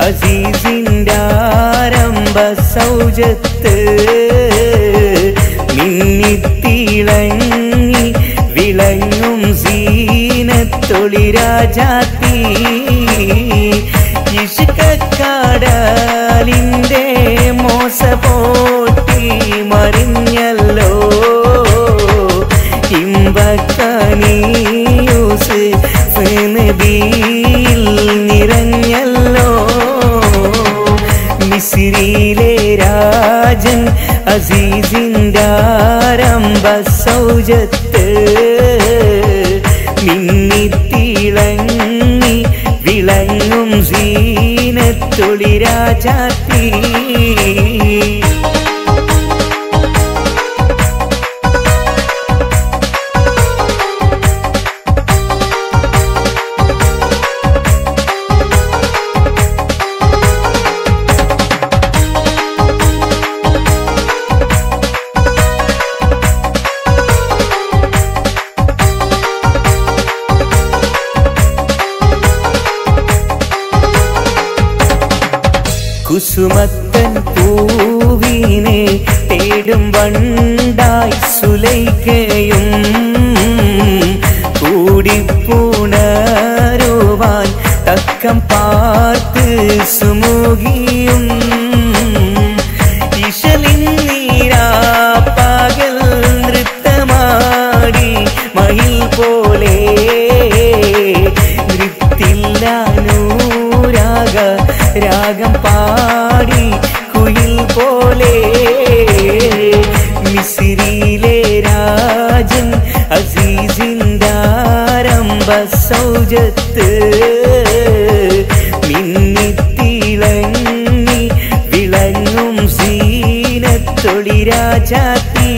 അസീസിൻ്റെ ആരംഭ സൗജത്ത് മിന്നിത്തിളങ്ങി വിളങ്ങും സീനത്തൊളിരാജാത്തി ഇഷ്കക്കടലിൻ്റെ മോസ പോട്ടി മറിഞ്ഞല്ലോ ഇമ്പക്കനീയൂസ് നദിയിൽ നിറഞ്ഞല്ലോ മിസിരിയിലെ രാജൻ അസീസിൻ്റെ ആരംഭ സൗജത്ത് മിന്നിത്തിളങ്ങി വിളങ്ങും സീനത്തൊളിരാജാത്തി കുസുമത്തൻ പൂവിനെ തേടും വണ്ടായി സുലൈക്കയും കൂടിപ്പുണരുവാൻ തക്കം പാർത്ത് സുമുഖിയും ഇശലിൻ നീരാ പകൽ നൃത്തമാടി മയിൽ പോലെ നൃത്തില്ലാനൂരാഗ രാഗം പാടി കുയിൽ പോലെ മിസിരിയിലെ രാജൻ അസീസിൻ്റെ ആരംഭ സൗജത്ത് മിന്നിത്തിളങ്ങി വിളങ്ങും സീനത്തൊളിരാജാത്തി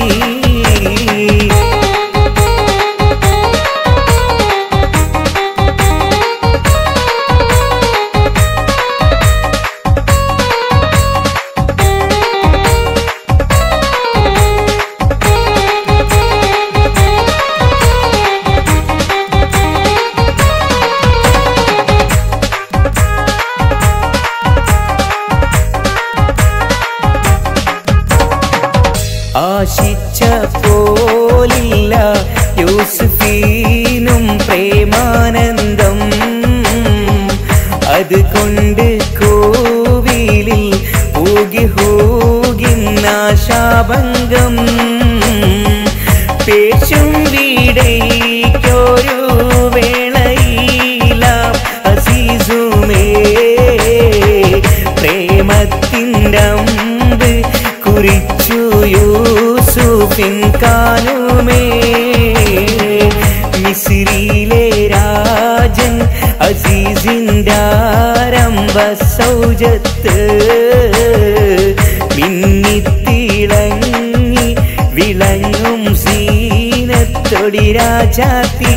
ആശിച്ച പോലില്ല യൂസുഫീനും പ്രേമാനന്ദം അതുകൊണ്ട് കോവിലിൽ ഊകി ഹൂകിന്നാശാഭംഗം പേശും വീടേക്കൊരു വേളയിലാം അസീസുമേ പ്രേമത്തിൻ്റെ അമ്പ് കുറിച്ചു യൂസുഫിൻ കാനുമേ മിസിരിയിലെ രാജൻ അസീസിൻ്റെ ആരംഭ സൗജത്ത് മിന്നിത്തിളങ്ങി വിളങ്ങും സീനത്തൊടി രാജാത്തി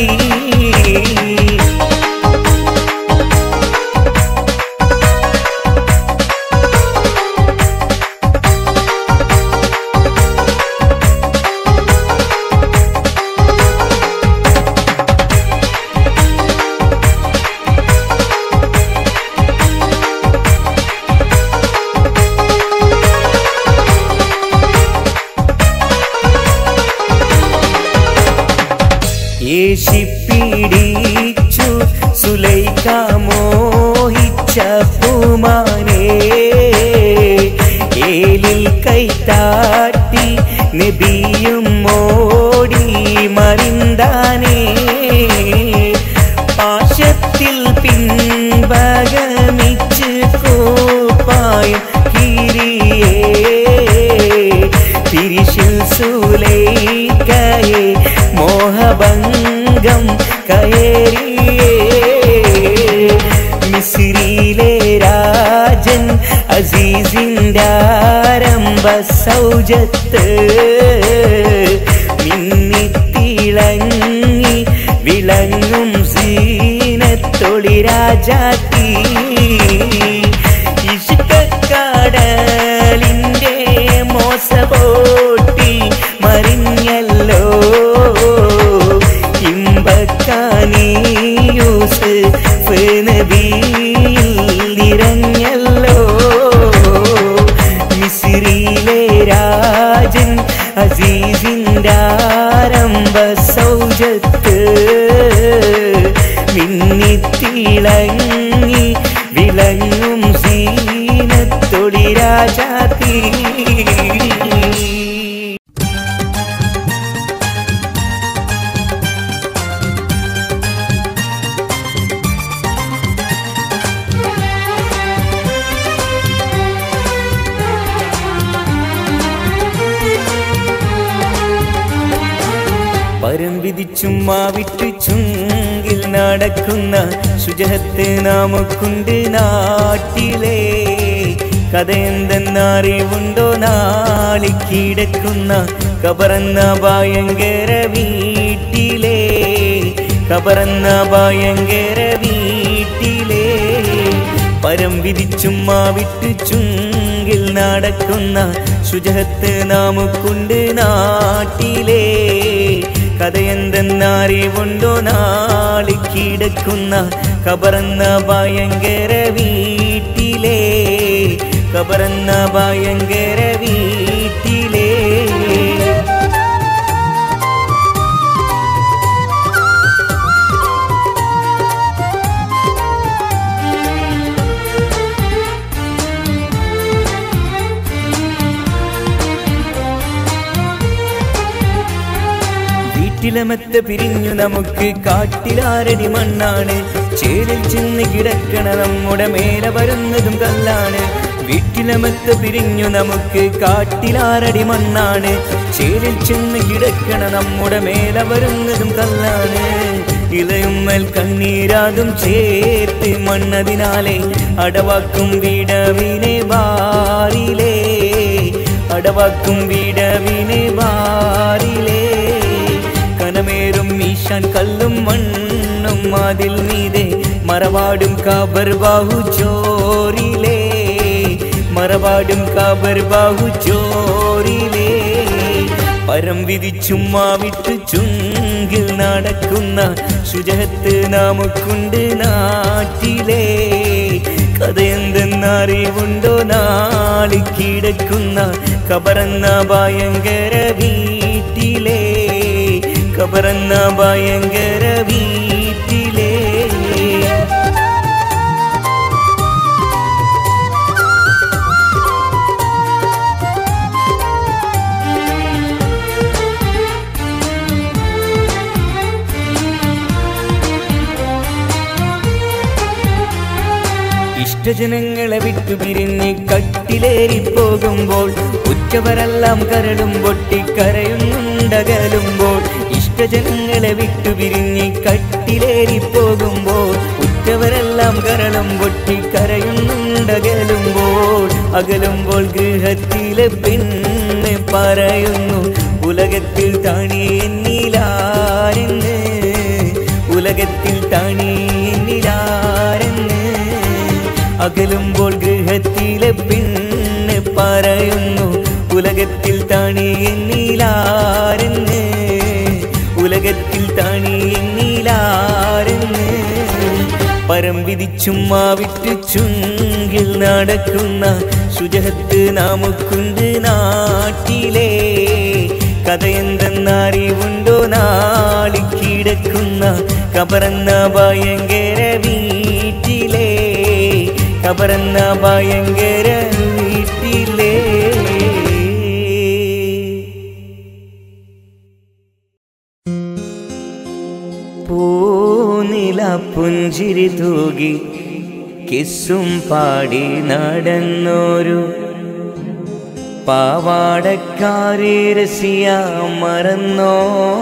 യേശിപ്പിടിച്ചു സുലൈക മോഹിച്ച പൂമാനേ ഏലിൽ കൈത്താട്ടി നബിയും ഓടി മറിന്താനേ പാശത്തിൽ പിൻവഗമിച്ച് കോപ്പായും കിരിയേ തിരിശിൽ സുലൈക്കയെ മോഹഭംഗം കയറിയേ മിസിരിയിലെ രാജൻ അസീസിൻ്റെ ആരംഭ സൗജത്ത് മിന്നിത്തിളങ്ങി വിളങ്ങും സീനത്തൊളി രാജാത്തി ഇഷ്കക്കടലിൻ്റെ മോസപോട്ടി മറിഞ്ഞല്ലോ ഇമ്പക്കാനീയൂസ് നബിയിൽ നിറഞ്ഞല്ലോ തിളങ്ങി വിളങ്ങും സീനത്തൊളി രാജാത്തി പരം വിധിച്ചും മാവിട്ട് ചുങ്കിൽ നടക്കുന്ന ശുചഹത്ത് നാമക്കുണ്ട് നാട്ടിലെ കഥയെന്തെന്നറിവുണ്ടോ നാളിക്കിടക്കുന്ന കബറന്ന ഭയങ്കര വീട്ടിലെ കബറന്ന ഭയങ്കര വീട്ടിലെ പരം വിധിച്ചും മാവിട്ട് ചുങ്കിൽ നടക്കുന്ന ശുചഹത്ത് നാമക്കുണ്ട് നാട്ടിലെ കഥയെന്തെന്നറിവുണ്ടോ നാളിക്കിടക്കുന്ന കബറന്ന ഭയങ്കര വീട്ടിലെ കബറന്ന ഭയങ്കര വീട്ടിലെ വീട്ടിലമത്ത് പിരിഞ്ഞു നമുക്ക് കാട്ടിലാരടി മണ്ണാണ് ചേരിൽ ചെന്ന് കിടക്കണ നമ്മുടെ മേലെ വരുന്നതും കല്ലാണ് വീട്ടിലമത്ത് പിരിഞ്ഞു നമുക്ക് കാട്ടിലാരടി മണ്ണാണ് ചേരിൽ ചെന്ന് കിടക്കണ നമ്മുടെ മേലെ വരുന്നതും കല്ലാണ് ഇളയുമ്മൽ കണ്ണീരാതും ചേർത്ത് മണ്ണതിനാലെ അടവാക്കും വിടവിനെ ബാറിലേ അടവാക്കും വിടവിനെ ബാറിലേ കനമേറും മീശാൻ കല്ലും മണ്ണും അതിൽ മീതെ മറവാടും കാബർ ബാഹു ചോറിലേ മറവാടും കാബർ ബാഹു ചോറിലേ പരം വിധിച്ചും മാവിട്ട് ചുങ്കിൽ നടക്കുന്ന ശുചഹത്ത് നാമക്കുണ്ട് നാട്ടിലെ കഥയെന്തെന്നറിവുണ്ടോ നാളിക്കിടക്കുന്ന കബറന്ന ഭയങ്കര വീട്ടിലെ കബറന്ന ഭയങ്കര വീട്ടിലെ ഇഷ്ടജനങ്ങളെ വിട്ടു പിരിഞ്ഞ് കട്ടിലേറി പോകുമ്പോൾ ഉറ്റവരെല്ലാം കരടും പൊട്ടി കരയുന്നുണ്ടകലുമ്പോൾ ഇഷ്ടജനങ്ങളെ വിട്ടു പിരിഞ്ഞ് കട്ടിലേറി പോകുമ്പോൾ ഉറ്റവരെല്ലാം കരളും പൊട്ടി കരയുന്നുണ്ടകലുമ്പോൾ അകലുമ്പോൾ ഗൃഹത്തിലെ പെണ്ണ് പറയുന്നു ഉലകത്തിൽ താണി എന്നിലാരെന്ന് ഉലകത്തിൽ താണി എന്നിലാരെന്ന് അകലുമ്പോൾ ഗൃഹത്തിലെ പെണ്ണ് പറയുന്നു ഉലകത്തിൽ താണി എന്നിലാരെന്ന് ഉലകത്തിൽ താണി എന്നിലാരെന്ന് പരം വിധിച്ചും മാവിട്ട് ചുങ്കിൽ നടക്കുന്ന ശുചഹത്ത് നാമക്കുണ്ട് നാട്ടിലെ കഥയെന്തെന്നറിവുണ്ടോ നാളിക്കിടക്കുന്ന കബറന്ന ഭയങ്കര വീട്ടിലെ കബറന്ന ഭയങ്കര വീട്ടിലെ പൂനില പുഞ്ചിരി തൂകി കിസ്സും പാടി നടന്നോരു പാവാടക്കാരി രസിയ മറന്നോ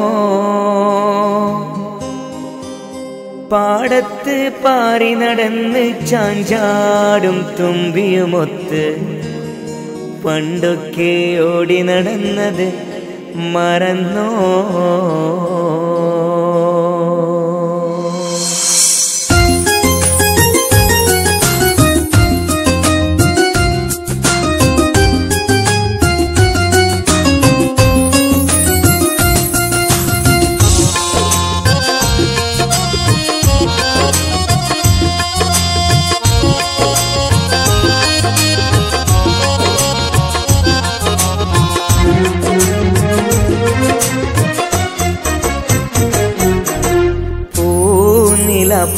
പാടത്ത് പാറി നടന്ന് ചാഞ്ചാടും തുമ്പിയുമൊത്ത് പണ്ടൊക്കെ ഓടി നടന്നത് മറന്നോ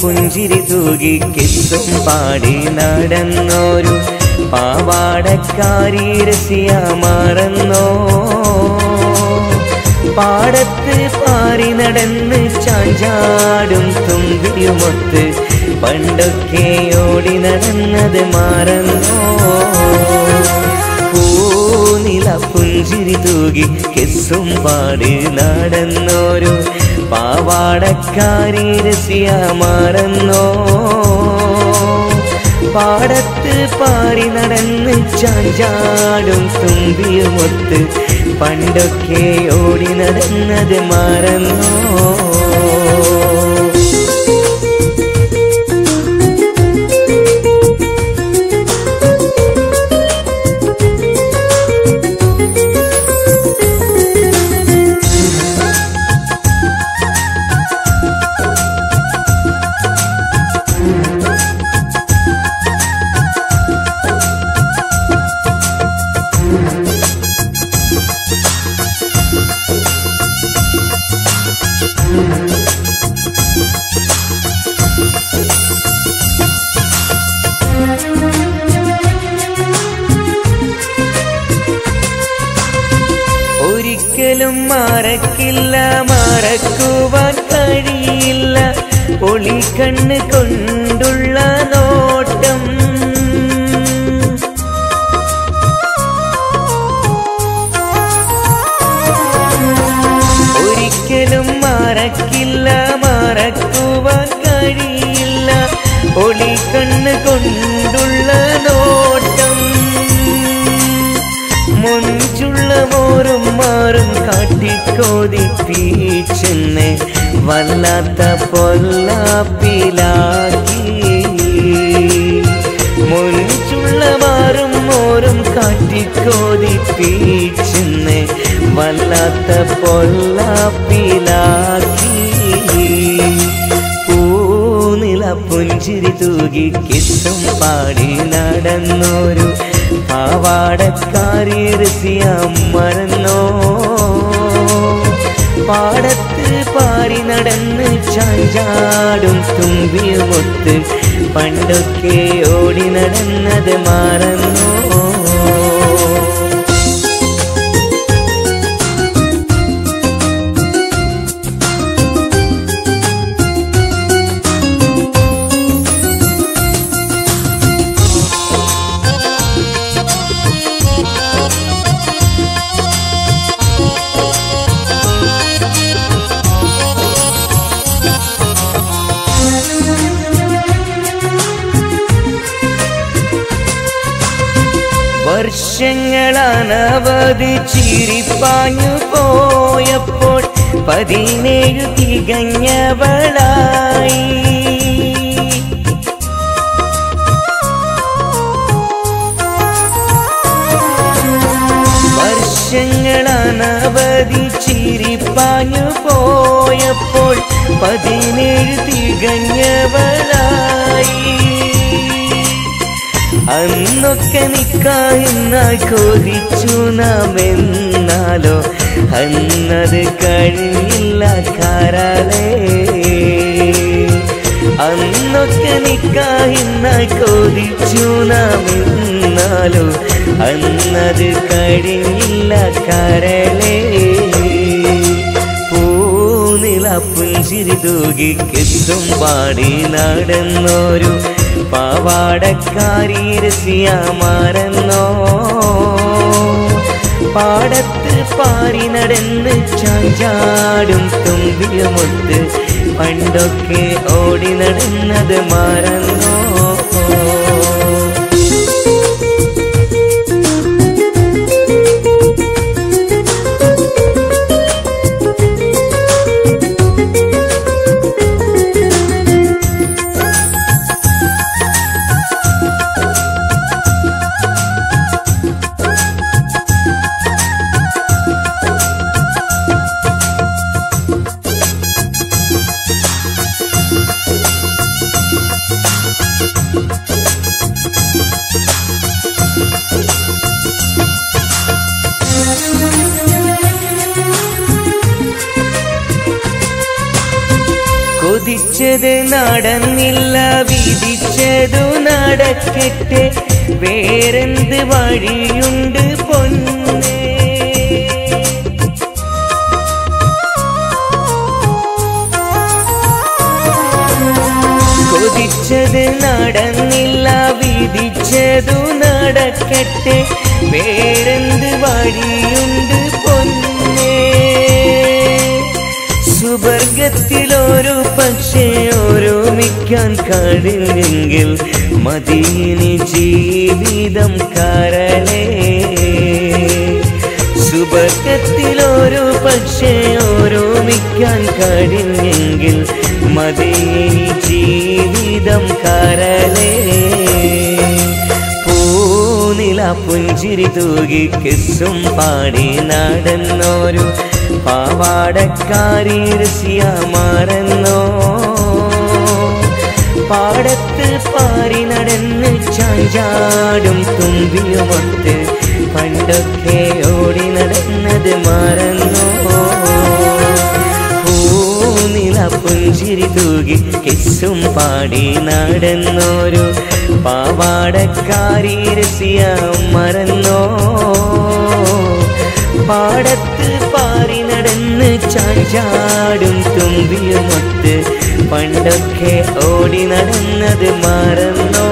പുഞ്ചിരി തൂകി കിസ്സും പാടി നടന്നോരു പാവാടക്കാരി രസിയ മറന്നോ പാടത്ത് പാറി നടന്ന് ചാഞ്ചാടും തുമ്പിയുമൊത്ത് പണ്ടൊക്കെ ഓടി നടന്നത് മറന്നോ പൂനില പുഞ്ചിരി തൂകി കിസ്സും പാടി നടന്നോരു പാവാടക്കാരി രസിയ മറന്നോ പാടത്ത് പാറി നടന്ന് ചാഞ്ചാടും തുമ്പിയുമൊത്ത് പണ്ടൊക്കെ ഓടി നടന്നത് മറന്നോ ഒരിക്കലും മറക്കില്ല മറക്കുവാൻ കഴിയില്ല ഒളി കണ്ണ് കൊണ്ടുള്ള നോട്ടം ഒരിക്കലും മറക്കില്ല മറക്കുവാൻ കഴിയില്ല ഒളി കണ്ണ് കൊണ്ടുള്ള നോട്ടം മുഞ്ചുള്ള മോറും മാറും കാട്ടിക്കോതിപ്പീച്ചെന്നെ വല്ലാത്ത പൊല്ലാപ്പിലാക്കി മുഞ്ചുള്ള മാറും മോറും കാട്ടിക്കോതിപ്പീച്ചെന്നെ വല്ലാത്ത പൊല്ലാപ്പിലാക്കി പൂനില പുഞ്ചിരി തൂകി കിസ്സും പാടി നടന്നോരു പാവാടക്കാരി ഋഷിയ മറന്നോ പാടത്ത് പാറി നടന്ന് ചാഞ്ചാടും തുമ്പിയുമൊത്ത് പണ്ടൊക്കെ ഓടി നടന്നത് മറന്നോ വർഷങ്ങളനവധി ചിരിപ്പാഞ്ഞു പോയപ്പോൾ പതിനേഴു തികഞ്ഞവളായി വർഷങ്ങളനവധി ചിരിപ്പാഞ്ഞു പോയപ്പോൾ പതിനേഴ് തികഞ്ഞവളായി അന്നൊക്കെ നിക്കായെന്നാൽ കൊതിച്ചു നാം എന്നാലോ അന്നത് കഴിഞ്ഞില്ല കാരാലേ അന്നൊക്കെ നിക്കായെന്നാൽ കൊതിച്ചു നാം എന്നാലോ അന്നത് കഴിഞ്ഞില്ല കരളേ പൂനില പുഞ്ചിരി തൂകി കിസ്സും പാടി നടന്നോരു പാവാടക്കാരി രസിയ മറന്നോ പാടത്ത് പാറി നടന്ന് ചാഞ്ചാടും തുമ്പിയുമൊത്ത് പണ്ടൊക്കെ ഓടി നടന്നത് മറന്നോ കൊതിച്ചത് നടന്നില്ല വിധിച്ചതു നടക്കട്ടെ വേറെന്ത് വഴിയുണ്ട് പൊന്നേ കൊതിച്ചത് നടന്നില്ല വിധിച്ചതു നടക്കട്ടെ വേറെന്ത് വഴിയുണ്ട് പൊന്നേ സുവർഗത്തിലൊരു പക്ഷേ ഓരോമിക്കാൻ കഴിഞ്ഞെങ്കിൽ മദീനി ജീവിതം കരളേ സുവർഗത്തിലൊരു പക്ഷേ ഓരോമിക്കാൻ കഴിഞ്ഞെങ്കിൽ മദീനി ജീവിതം കരളേ പൂനില പുഞ്ചിരി തൂകി കിസ്സും പാടി നടന്നോരു പാവാടക്കാരി രസിയ മറന്നോ പാടത്ത് പാറി നടന്ന് ചാഞ്ചാടും തുമ്പിയുമൊത്ത് പണ്ടൊക്കെ ഓടി നടന്നത് മറന്നോ പൂനില പുഞ്ചിരി തൂകി കിസ്സും പാടി നടന്നോരു പാവാടക്കാരി രസിയ മറന്നോ പാടത്ത് പാറി നടന്ന് ചാഞ്ചാടും തുമ്പിയുമൊത്ത് പണ്ടൊക്കെ ഓടി നടന്നത് മറന്നോ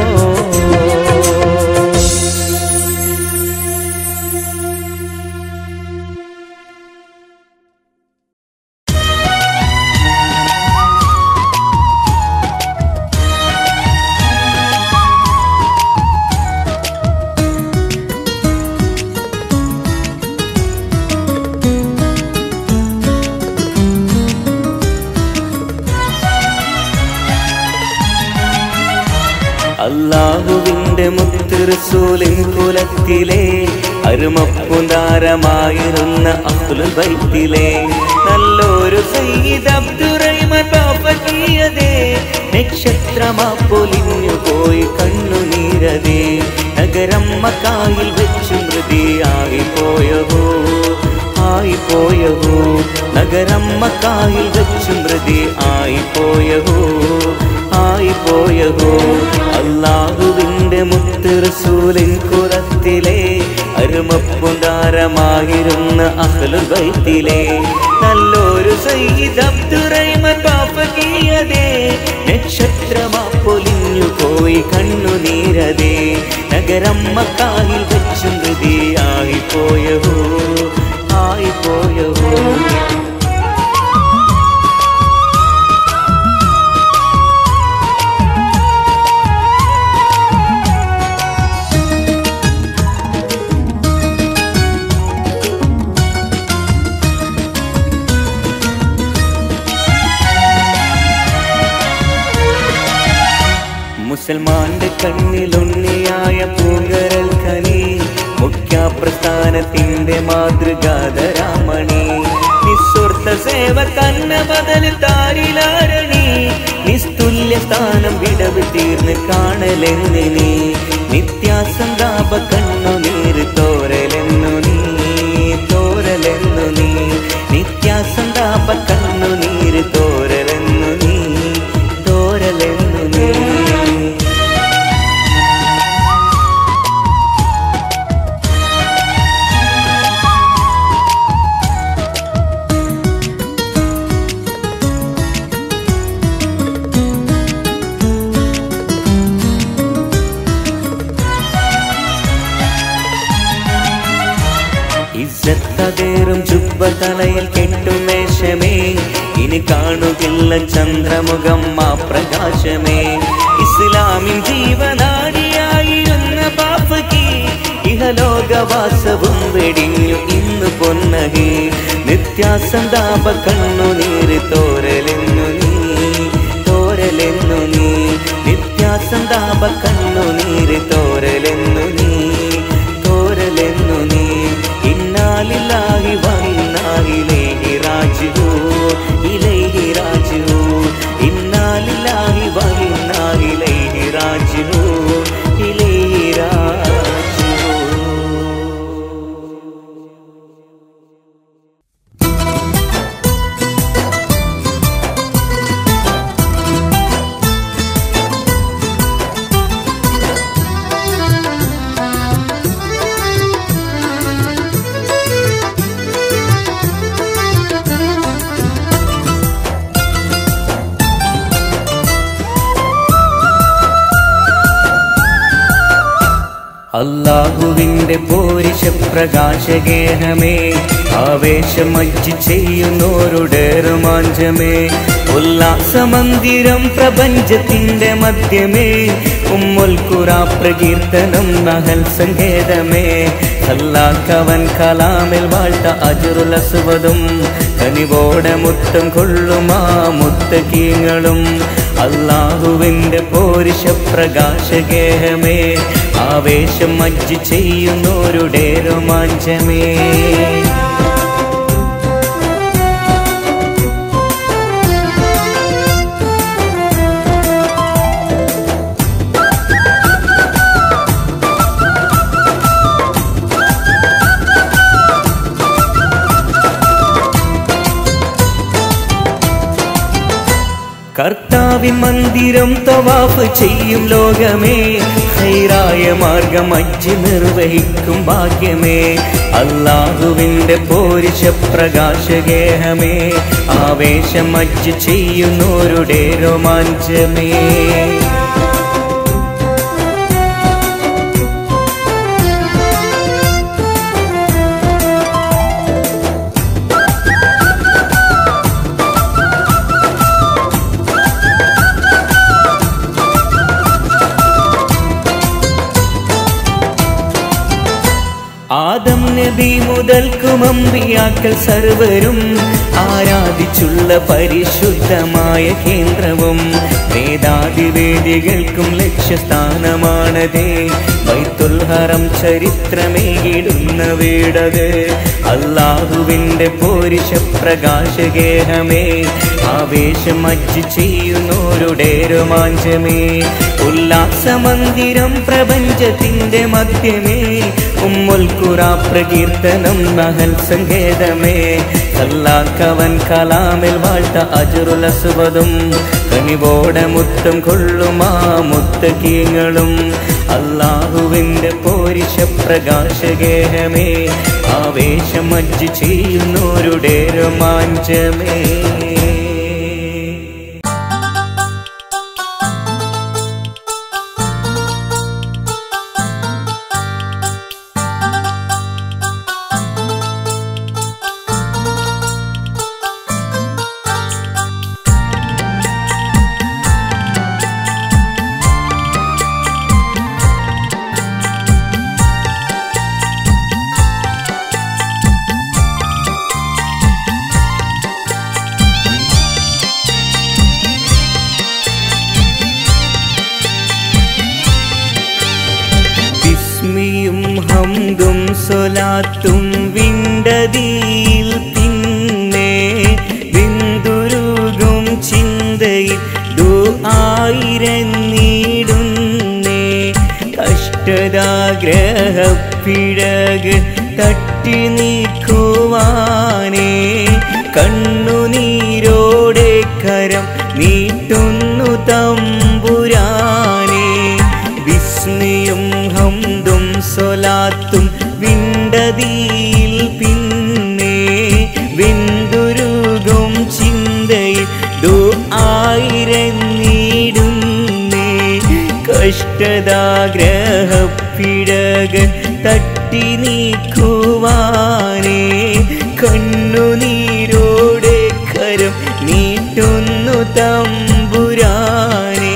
അള്ളാഹുവിന്റെ മുത്തുറസൂലിൻ കുലത്തിലെ അരുമപ്പുന്താരമായിരുന്ന അബ്ദുൽ ബൈത്തിലെ നല്ലൊരു സയ്യിദ് അബ്ദുറഹിമാൻ പാപ്പക്കിയതേ നക്ഷത്രമാ പൊലിഞ്ഞു പോയി കണ്ണുനീരതേ നഗരം മക്കായിൽ വെച്ചു മൃതിയായി പോയവോ ആയി പോയവോ നഗരം മക്കായിൽ വെച്ചു മൃതി ആയി പോയവോ ആയി പോയവോ അള്ളാഹുവിന്റെ മുത്ത് റസൂലിൻ കുറത്തിലെ അരുമപ്പുണ്ടാരമായിരുന്ന അഹ്ലു ബൈത്തിലെ നല്ലൊരു സയ്യിദ് അബ്ദുറഹിമാൻ പാപ്പകിയതേ നക്ഷത്രമാ പൊലിഞ്ഞു പോയി കണ്ണുനീരതേ നഗരം മക്കായിൽ വെച്ചു മൃതിയായി പോയവോ ആയി പോയവോ മുസൽമാന്റെ കണ്ണിലുണ്ണിയായ പൂങ്കരൽ കനി മുഖ്യപ്രസ്ഥാനത്തിന്റെ മാതൃകാതരാമണി നിസ്സുർത്ത സേവ കന്ന ബദൽ താരിലാരണി നിസ്തുല്യ സ്ഥാനം വിടവ് തീർന്ന് കാണലെന്ന് നീ നിത്യാസന്താപ കണ്ണു നീര് തോരലെന്നു നീ തോരലെന്നു നീ നിത്യാസന്താപ കണ്ണു നീര് തോരലെന്നു നീ തോരലെന്നു നീ ഇസ്സത്തതേറും ജുബ്ബ തലയിൽ കെട്ടുമേശമേ ഇനി കാണുകില്ല ചന്ദ്രമുഖം ആ പ്രകാശമേ ഇസ്ലാമിൻ ജീവനാടിയായിരുന്ന പാപ്പകി ഇഹലോകവാസവും വെടിഞ്ഞു ഇന്ന് പൊന്നകി നിത്യാസന്താപ കണ്ണുനീര് തോരലെന്നു നീ തോരലെന്നു നീ നിത്യാസന്താപ കണ്ണുനീര് തോരലെന്നു നീ തോരലെന്നു നീ ഇന്നാലില്ലാഹി വന്നാഹിലേഹി രാജു ഇലൈഹി രാജു ഇന്നാലില്ലാഹി വന്നാഹിലേഹി രാജു ഇലൈഹി രാജു ും അള്ളാഹുവിന്റെ പോരിശ പ്രകാശഗേഹമേ ആവേശമജ്ജി ചെയ്യുന്നോരുടെ രോമാഞ്ചമേ ഉല്ലാസമന്ദിരം പ്രപഞ്ചത്തിന്റെ മധ്യമേ ഉമ്മുൽ ഖുറ പ്രകീർത്തനം നഹൽ സങ്കേതമേ അല്ലാക്കവൻ കലാമിൽ വാഴ്ത്ത അജുറുൽ അസ്വദും കനിവോടെ മുത്തം കൊള്ളുമാ മുത്തകീങ്ങളും അള്ളാഹുവിന്റെ പോരിശ പ്രകാശഗേഹമേ ആവേശം മജ്ജി ചെയ്യുന്നോരുടെ രോമാഞ്ചമേ കർത്താവിൻ മന്ദിരം തവാഫ് ചെയ്യും ലോകമേ ഹൈറായ മാർഗം അജ്ജ് നിർവഹിക്കും ഭാഗ്യമേ അള്ളാഹുവിന്റെ പോരിശ പ്രകാശഗേഹമേ ആവേശം അജ്ജ് ചെയ്യുന്നോരുടെ രോമാഞ്ചമേ ആദം നബി മുതൽക്കും അമ്പിയാക്കൾ സർവരും ആരാധിച്ചുള്ള പരിശുദ്ധമായ കേന്ദ്രവും വേദാതിവേദികൾക്കും ലക്ഷ്യസ്ഥാനമാണതേ ബൈത്തുൽ ഹറം ചരിത്രമേകിടുന്ന വീടത് അള്ളാഹുവിന്റെ പോരിശ പ്രകാശഗേഹമേ ആവേശം അജ്ജ് ചെയ്യുന്നോരുടെ രോമാഞ്ചമേ ഉല്ലാസമന്ദിരം പ്രപഞ്ചത്തിന്റെ മധ്യമേ ഉമ്മുൽ ഖുറ പ്രകീർത്തനം നഹൽ സങ്കേതമേ അല്ലാക്കവൻ കലാമിൽ വാഴ്ത്ത അജുറുൽ അസ്വദും കനിവോടെ മുത്തം കൊള്ളുമാ മുത്തകീങ്ങളും അള്ളാഹുവിന്റെ പോരിശ പ്രകാശഗേഹമേ ആവേശം അജ്ജ് ചെയ്യുന്നോരുടെ രോമാഞ്ചമേ വിസ്മിയും ഹംദും സൊലാത്തും വിണ്ടതിയിൽ പിന്നെ ബിന്ദുരുകും ചിന്തയിൽ ആയിരന്നീടുന്നേ കഷ്ടതാഗ്രഹപ്പിഴക് തട്ടി നീക്കുവാനേ കണ്ണുനീരോടെ കരം നീട്ടുന്നു തമ്പുരാനേ വിസ്മയും ഹംദും സൊലാത്തും വിണ്ടതിയിൽ പിന്നെ വിന്തുരുകും ചിന്തയിൽ ദു ആയിരന്നീടുന്നേ കഷ്ടതാഗ്രഹപ്പിഴക് തട്ടി നീക്കുവാനേ കണ്ണുനീരോടെ കരം നീട്ടുന്നു തമ്പുരാനേ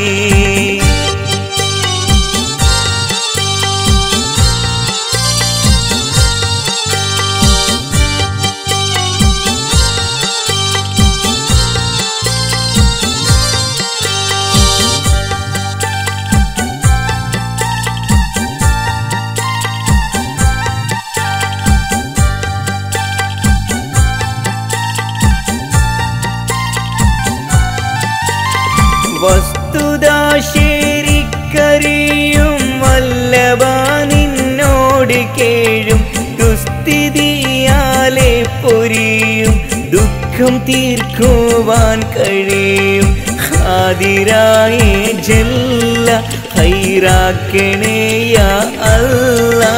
വസ്തുത ശരിക്കറിയും വല്ലഭ നിന്നോട് കേഴും ദുസ്ഥിതിയാലെ പൊരിയും ദുഃഖം തീർക്കുവാൻ കഴിയും ഹാതിരായി ജല്ല ഹൈറാക്കണേയ അല്ലാ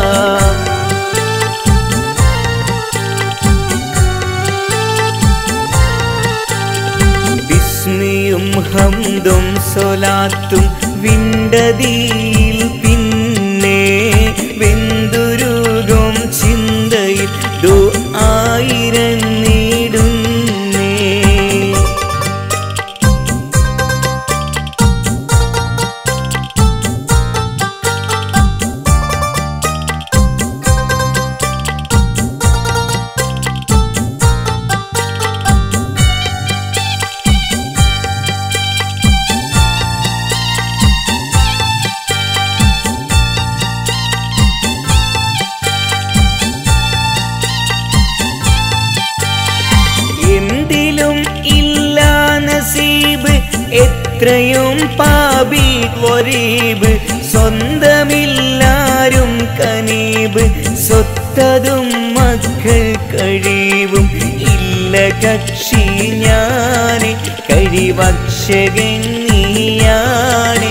വിസ്മിയും ഹംദും സൊലാത്തും വിണ്ടതിയിൽ പിന്നെ എത്രയും പാപി ഗരീബ് സ്വന്തമില്ലാരും കനീബ് സ്വത്തതും മക്കൾ കഴിവും ഇല്ല കക്ഷി ഞാന് കഴിവക്ഷകൻ നീയാണേ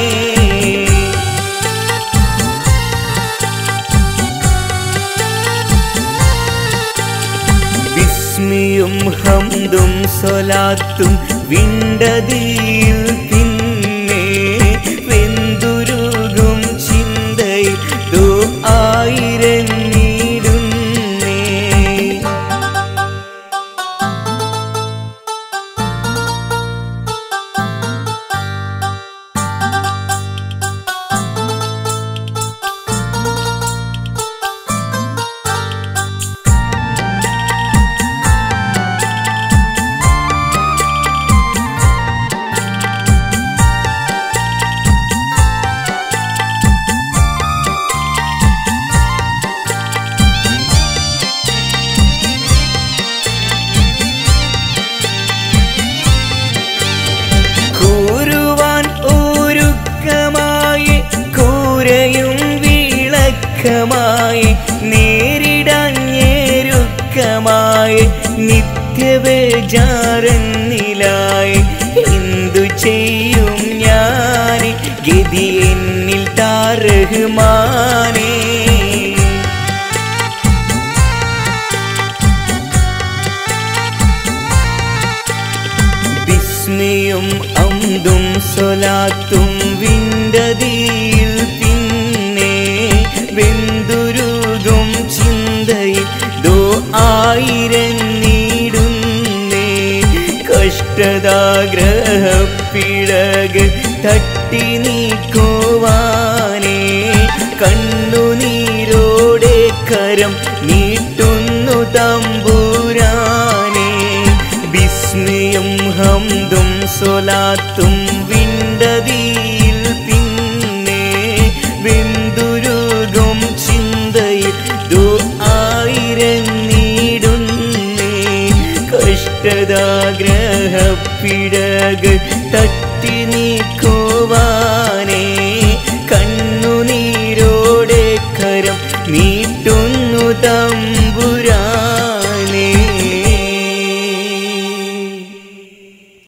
വിസ്മിയും ഹംദും സ്വലാത്തും വിണ്ടതിയിൽ പിന്നെ വെന്തുരുകും ചിന്തയിൽ ദോ ആയിരം നീടുന്നേ കൂരുവാൻ ഒരുക്കമായി കൂരയും വിളക്കമായി നേരിടാൻ ഞെരുക്കമായി നിത്യവേജാറന്നിലായി എന്തു ചെയ്യും ഞാൻ ഗതി എന്നിൽ താറഹ്മാനേ വിസ്മയും അന്തും സ്വലാത്തും വിണ്ടതിയിൽ പിന്നെ വെന്തുരുകും ചിന്തയിൽ ദോ ആയിരം നീടുന്നേ കഷ്ടതാഗ്രഹപ്പിടക് തട്ടി നീക്കുവാനേ കണ്ണുനീരോടെ കരം നീട്ടുന്നു തമ്പൂരാനേ വിസ്മയും ഹംദും സ്വലാത്തും വിണ്ടതിയിൽ പിന്നെ വെന്തുരുകും ചിന്തയിൽ ദോ ആയിരം നീടുന്നേ കഷ്ടതാഗ്രഹപ്പിടക് തട്ടി നീക്കുവാനേ കണ്ണുനീരോടെ കരം നീട്ടുന്നു തം